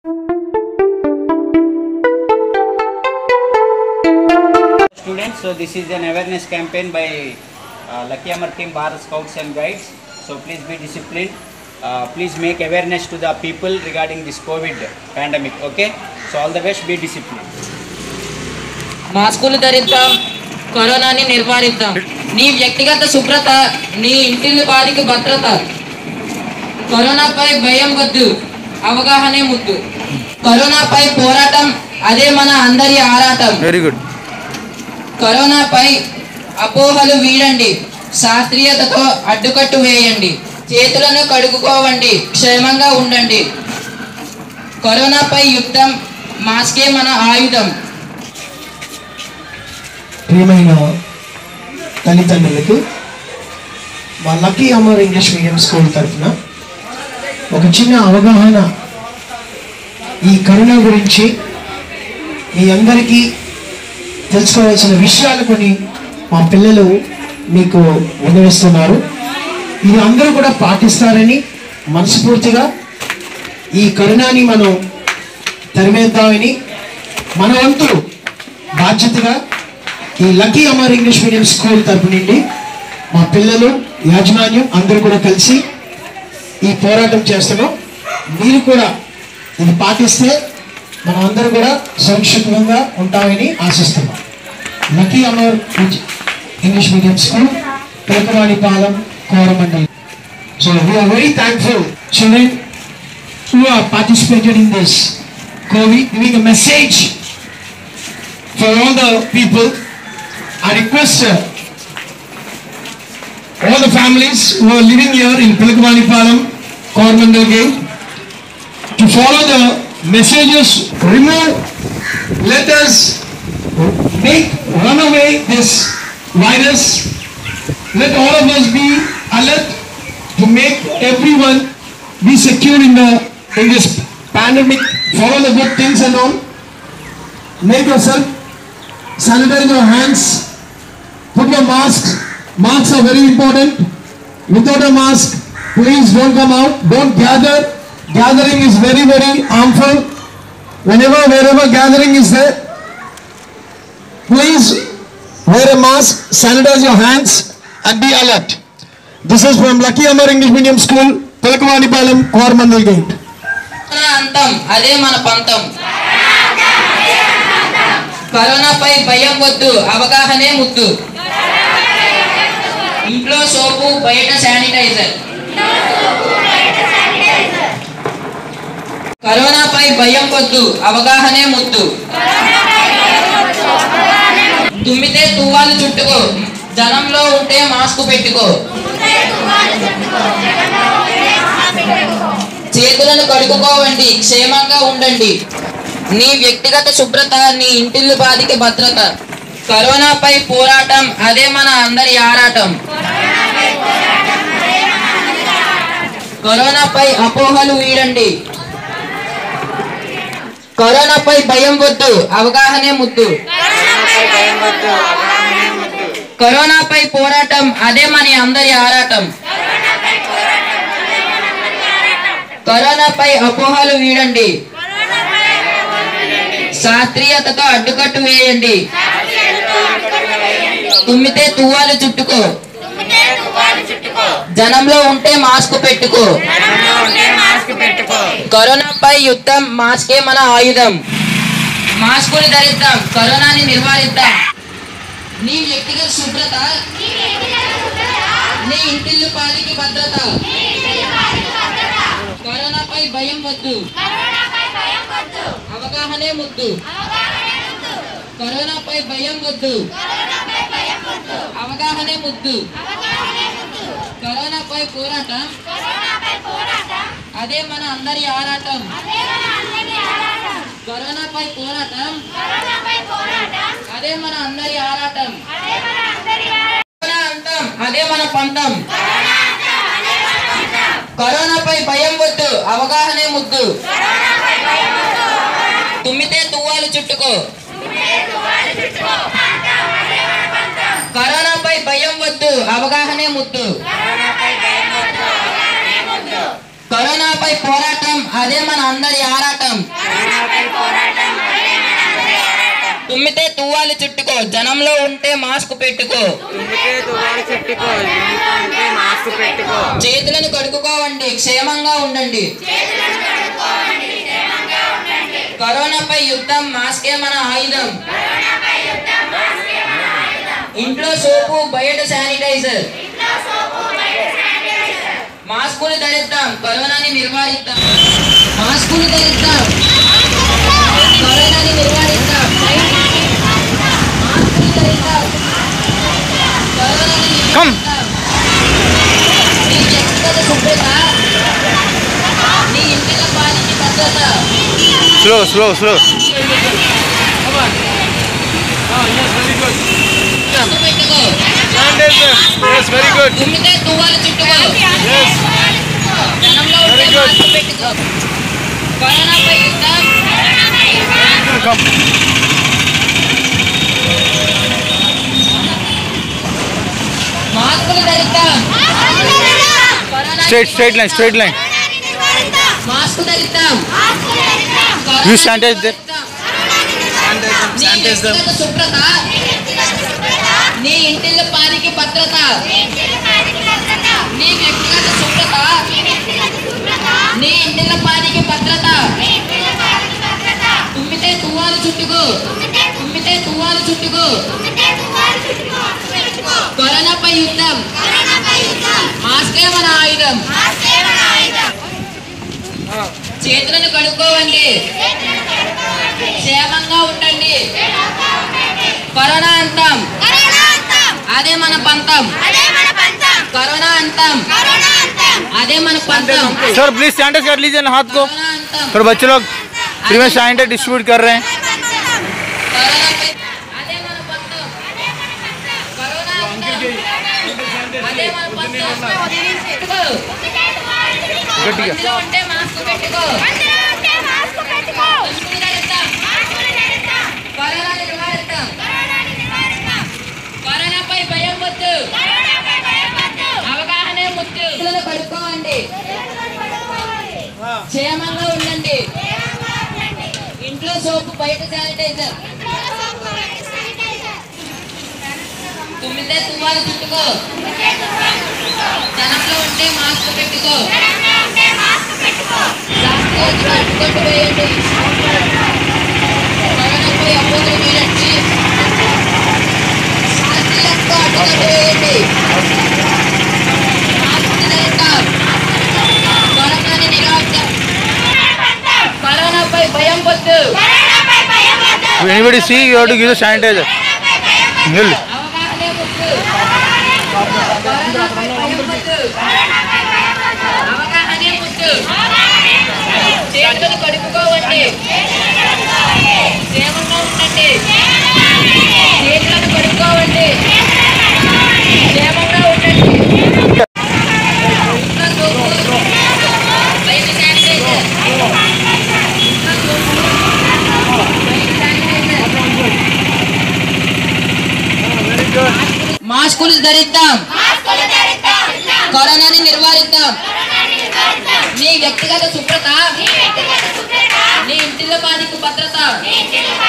Students, so this is an awareness campaign by uh, Lucky Amar Team Bharat Scouts and Guides. So please be disciplined. Uh, please make awareness to the people regarding this COVID pandemic. Okay. So all the best. Be disciplined. మాస్కులు ధరిద్దాం కరోనాని నిర్వహిద్దాం నీ వ్యక్తిగత శుభ్రత నీ ఇంటిల్లి వారికి భద్రత కరోనాపై భయం వద్దు అవగాహనే ముద్దు కరోనాపై పోరాటం అదే మన అందరి ఆరాటం వెరీ గుడ్ కరోనాపై అపోహలు వీడండి శాస్త్రీయతతో అడ్డుకట్టు వేయండి చేతులను కడుగుకోవండి క్షేమంగా ఉండండి కరోనాపై యుద్ధం మాస్కే మన ఆయుధం ప్రియమైన తల్లిదండ్రులకు మా Lucky Amar English medium school తరఫున ఒక చిన్న అవగాహన ఈ కరోనా గురించి మీ అందరికీ తెలుసుకోవాల్సిన విషయాలు కొన్ని మా పిల్లలు మీకు వినవిస్తున్నారు ఇది అందరూ కూడా పాటిస్తారని మనస్ఫూర్తిగా ఈ కరోనాని మనం తరిమేద్దామని మన వంతు బాధ్యతగా ఈ Lucky Amar English medium school తరపు నుండి మా పిల్లలు యాజమాన్యం అందరూ కూడా కలిసి ఈ పోరాటం చేస్తున్నాం మీరు కూడా ఇది పాటిస్తే మనం అందరూ కూడా సురక్షితంగా ఉంటామని ఆశిస్తున్నాం Lucky Amar English medium school Pilakavanipalem కోరమండలి so we're very thankful children who are participated in this COVID, giving a message for all the people. I request uh, all the families who are living here in Pilakavanipalam, Coromandel Gate, to follow the messages, remove, let us make, run away this virus. Let all of us be alert to make everyone be secure in the, in this pandemic, follow the good things and all. Make yourself sanitize your hands, put your mask. Masks are very important. Without a mask, please don't come out, don't gather. Gathering is very, very harmful. Whenever, wherever gathering is there, please wear a mask, sanitize your hands and be alert. This is from Lucky Amar English Medium School, Palakavanipalam, Coromandel Gate. Corona అంతం అదే మన పంతం కరోనాపై భయం వద్దు అవగాహనే ముద్దు ఇంట్లో సోపు బయట శానిటైజర్ కరోనాపై భయం వద్దు అవగాహనే ముద్దు తుమ్మితే తువ్వాలు చుట్టుకో జనంలో ఉంటే మాస్క్ పెట్టుకో చేతులను కడుక్కోవండి క్షేమంగా ఉండండి నీ వ్యక్తిగత శుభ్రత నీ ఇంటిల్లు బాధికి భద్రత కరోనాపై పోరాటం అదే మన అందరి ఆరాటం కరోనాపై అపోహలు వీడండి కరోనాపై భయం వద్దు అవగాహనే ముద్దు కరోనాపై పోరాటం అదే మన అందరి ఆరాటం కరోనాపై అపోహలు వీడండి శాస్త్రీయతతో అడ్డుకట్టు వేయండి తుమ్మితే తువ్వాలు చుట్టుకో జనంలో ఉంటే మాస్క్ పెట్టుకో కరోనాపై యుద్ధం మాస్కే మన ఆయుధం మాస్కుని ధరిద్దాం కరోనాని నివారిద్దాం నీ వ్యక్తిగత శుభ్రత నీ ఇంటిల్లు పాలికి భద్రత కరోనాపై భయం వద్దు అవగాహనే ముద్దు కరోనాపై భయం వద్దు అవగాహనే ముద్దు కరోనాపై పోరాటం అదే మన అందరి ఆరాటం కరోనాపై పోరాటం అదే మన అందరి ఆరాటం కరోనా అంతం అదే మన పంతం కరోనాపై భయం వద్దు అవగాహనే ముద్దు తుమ్మితే తువ్వాలు చుట్టుకో కరోనాపై భయం వద్దు అవగాహనే ముద్దు కరోనాపై పోరాటం అదే మన అందరి ఆరాటం తుమ్మితే తువ్వాలి చుట్టుకో జనంలో ఉంటే మాస్క్ పెట్టుకో తుమ్మితే తువ్వాలు చుట్టుకో ఇంటికి మాస్క్ పెట్టుకో చేతులను కడుక్కోవండి క్షేమంగా ఉండండి కరోనాపై యుద్ధం మాస్కే మన ఆయుధం ఇంట్లో సోపు బయట శానిటైజర్ మాస్కులు ధరిద్దాం కరోనాని నిర్వహిద్దాం మాస్కులు ధరిద్దాం కరోనాని నిర్వహిద్దాం మాస్కులు ధరిద్దాం కరోనాని నిర్వహిద్దాం నీ వ్యక్తిగత శుభ్రత నీ ఇంటిల పాలిటి భద్రత స్లో స్లో స్లో మాస్క్ పెట్టుకో ఎస్ వెరీ గుడ్ తుమ్మితే తువ్వాలు చుట్టుకో జనంలో ఉంటే మాస్క్ పెట్టుకో కరోనాపై యుద్ధం మాస్కులు ధరిద్దాం corona straight straight line straight line mask ధరిద్దాం Use sanitizer. నీ వ్యక్తిగత శుభ్రత నీ ఇంటిల్ల పానికి భద్రత నీ వ్యక్తిగత శుభ్రత నీ ఇంటిల్ల పానికి భద్రత తుమ్మితే తువ్వాలు చుట్టుకో తుమ్మితే తువ్వాలు చుట్టుకో కరోనాపై యుద్ధం మాస్కే మన ఆయుధం చేతులను కడుక్కోవండి క్షేమంగా ఉండండి కరోనా అంతం అదే మన పంతం కరోనా అంతం అదే మన పంతం सर प्लीज सैनिटाइज कर लीजिए ना हाथ को కరోనా అంతం फिर बच्चे लोग फ्री में सैनिटाइज डिस्ट्रीब्यूट कर रहे हैं కరోనాపై అదే మన పంతం కరోనా అంతం అదే మన పంతం పెట్టుకో గట్టిగా అందులో ఉంటే మాస్క్ పెట్టుకో మాస్కులు ధరిద్దాం. కరోనా నివారిద్దాం కరోనాపై భయం వద్దు అవగాహనే ముద్దు చేతులను కడుక్కోవండి క్షేమంగా ఉండండి ఇంట్లో సోపు బయట శానిటైజర్ తుమ్మితే తువ్వాలు చుట్టుకో జనంలో ఉంటే మాస్క్ పెట్టుకో ప్లాస్టిక్ అడ్డుకట్టు వేయండి కరోనాపై అపోతులు మీరచ్చి ప్లాస్టిక్ అడ్డుకట్టు వేయండి మాస్క్ ధరిద్దాం కరోనాని నిరోధిద్దాం కరోనాపై భయం వద్దు If anybody see you have to give the sanitizer Nil. అవగాహనే ముద్దు కరోనాపై భయం వద్దు అవగాహనే ముద్దు చేతులు కడుక్కోవండి క్షేమంగా ఉండండి చేతులను కడుక్కోవండి క్షేమంగా ఉండండి ఇంట్లో సోపు, బయట శానిటైజర్. ఇంట్లో సోపు, బయట శానిటైజర్. మాస్కులు ధరిద్దాం కరోనాని నిర్వహిద్దాం నీ వ్యక్తిగత శుభ్రత నీ ఇంటిలో పానికి భద్రత